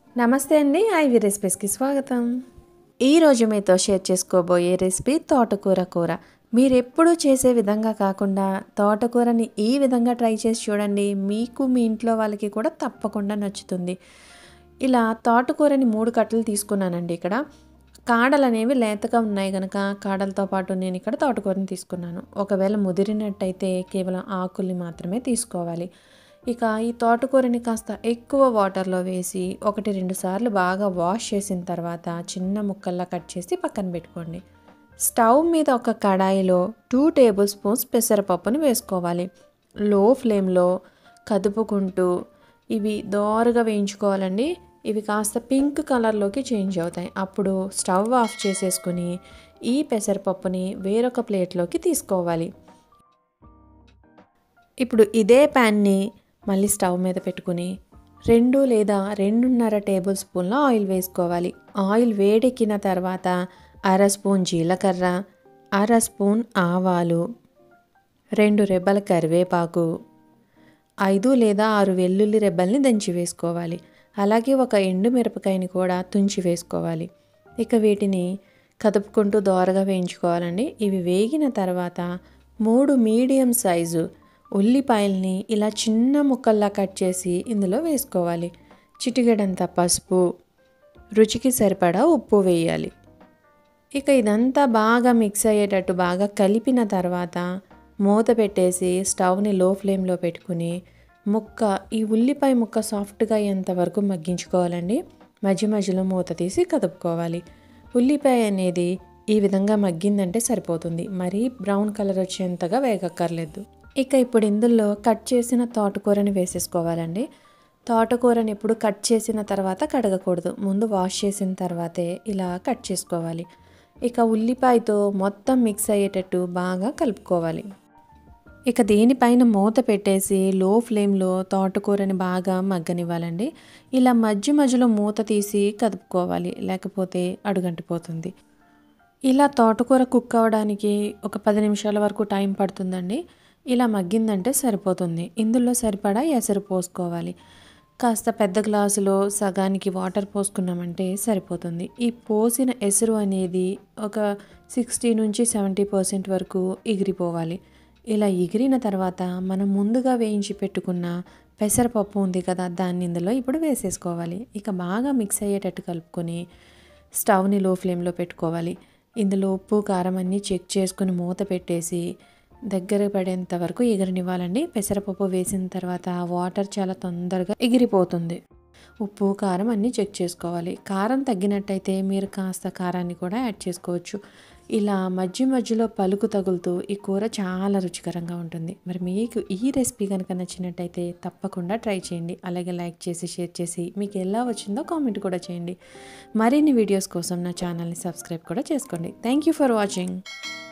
నమస్తే అండి ఐవి రెసిపీస్కి స్వాగతం ఈరోజు మీతో షేర్ చేసుకోబోయే రెసిపీ తోటకూర కూర మీరు ఎప్పుడూ చేసే విధంగా కాకుండా తోటకూరని ఈ విధంగా ట్రై చేసి చూడండి మీకు మీ ఇంట్లో వాళ్ళకి కూడా తప్పకుండా నచ్చుతుంది ఇలా తోటకూరని మూడు కట్టలు తీసుకున్నానండి ఇక్కడ కాడలు అనేవి లేతగా ఉన్నాయి కనుక కాడలతో పాటు నేను ఇక్కడ తోటకూరని తీసుకున్నాను ఒకవేళ ముదిరినట్టయితే కేవలం ఆకుల్ని మాత్రమే తీసుకోవాలి ఇక ఈ తోటకూరని కాస్త ఎక్కువ వాటర్లో వేసి ఒకటి రెండు సార్లు బాగా వాష్ చేసిన తర్వాత చిన్న ముక్కల్లా కట్ చేసి పక్కన పెట్టుకోండి స్టవ్ మీద ఒక కడాయిలో టూ టేబుల్ స్పూన్స్ పెసరపప్పుని వేసుకోవాలి లో ఫ్లేమ్లో కదుపుకుంటూ ఇవి దోరగా వేయించుకోవాలండి ఇవి కాస్త పింక్ కలర్లోకి చేంజ్ అవుతాయి అప్పుడు స్టవ్ ఆఫ్ చేసేసుకుని ఈ పెసరపప్పుని వేరొక ప్లేట్లోకి తీసుకోవాలి ఇప్పుడు ఇదే ప్యాన్ని మళ్ళీ స్టవ్ మీద పెట్టుకుని రెండు లేదా రెండున్నర టేబుల్ స్పూన్ల ఆయిల్ వేసుకోవాలి ఆయిల్ వేడెక్కిన తర్వాత అర స్పూన్ జీలకర్ర అర స్పూన్ ఆవాలు రెండు రెబ్బల కరివేపాకు ఐదు లేదా ఆరు వెల్లుల్లి రెబ్బల్ని దంచి వేసుకోవాలి అలాగే ఒక ఎండు మిరపకాయని కూడా తుంచి వేసుకోవాలి ఇక వీటిని కదుపుకుంటూ దోరగా వేయించుకోవాలండి ఇవి వేగిన తర్వాత మూడు మీడియం సైజు ఉల్లిపాయల్ని ఇలా చిన్న ముక్కల్లా కట్ చేసి ఇందులో వేసుకోవాలి చిటికెడంత పసుపు రుచికి సరిపడా ఉప్పు వేయాలి ఇక ఇదంతా బాగా మిక్స్ అయ్యేటట్టు బాగా కలిపిన తర్వాత మూత పెట్టేసి స్టవ్ని లో ఫ్లేమ్లో పెట్టుకుని ముక్క ఈ ఉల్లిపాయ ముక్క సాఫ్ట్గా అయ్యేంత వరకు మగ్గించుకోవాలండి మధ్య మధ్యలో మూత తీసి కదుపుకోవాలి ఉల్లిపాయ అనేది ఈ విధంగా మగ్గిందంటే సరిపోతుంది మరీ బ్రౌన్ కలర్ వచ్చేంతగా వేగక్కర్లేదు ఇక ఇప్పుడు ఇందులో కట్ చేసిన తోటకూరని వేసేసుకోవాలండి తోటకూరని ఎప్పుడు కట్ చేసిన తర్వాత కడగకూడదు ముందు వాష్ చేసిన తర్వాతే ఇలా కట్ చేసుకోవాలి ఇక ఉల్లిపాయతో మొత్తం మిక్స్ అయ్యేటట్టు బాగా కలుపుకోవాలి ఇక దీనిపైన మూత పెట్టేసి లో ఫ్లేమ్లో తోటకూరని బాగా మగ్గనివ్వాలండి ఇలా మధ్య మధ్యలో మూత తీసి కదుపుకోవాలి లేకపోతే అడుగంటిపోతుంది ఇలా తోటకూర కుక్ అవ్వడానికి ఒక పది నిమిషాల వరకు టైం పడుతుందండి ఇలా మగ్గిందంటే సరిపోతుంది ఇందులో సరిపడా ఎసరు పోసుకోవాలి కాస్త పెద్ద గ్లాసులో సగానికి వాటర్ పోసుకున్నామంటే సరిపోతుంది ఈ పోసిన ఎసురు అనేది ఒక సిక్స్టీ నుంచి సెవెంటీ పర్సెంట్ వరకు ఎగిరిపోవాలి ఇలా ఎగిరిన తర్వాత మనం ముందుగా వేయించి పెట్టుకున్న పెసరపప్పు ఉంది కదా దాన్ని ఇందులో ఇప్పుడు వేసేసుకోవాలి ఇక బాగా మిక్స్ అయ్యేటట్టు కలుపుకొని స్టవ్ని లో ఫ్లేమ్లో పెట్టుకోవాలి ఇందులో ఉప్పు కారం అన్నీ చెక్ చేసుకుని మూత పెట్టేసి దగ్గర పడేంత వరకు ఎగరనివ్వాలండి పెసరపప్పు వేసిన తర్వాత వాటర్ చాలా తొందరగా ఎగిరిపోతుంది ఉప్పు కారం అన్నీ చెక్ చేసుకోవాలి కారం తగ్గినట్టయితే మీరు కాస్త కారాన్ని కూడా యాడ్ చేసుకోవచ్చు ఇలా మధ్య మధ్యలో పలుకు తగులుతూ ఈ కూర చాలా రుచికరంగా ఉంటుంది మరి మీకు ఈ రెసిపీ కనుక నచ్చినట్టయితే తప్పకుండా ట్రై చేయండి అలాగే లైక్ చేసి షేర్ చేసి మీకు ఎలా వచ్చిందో కామెంట్ కూడా చేయండి మరిన్ని వీడియోస్ కోసం నా ఛానల్ని సబ్స్క్రైబ్ కూడా చేసుకోండి థ్యాంక్ యూ ఫర్ వాచింగ్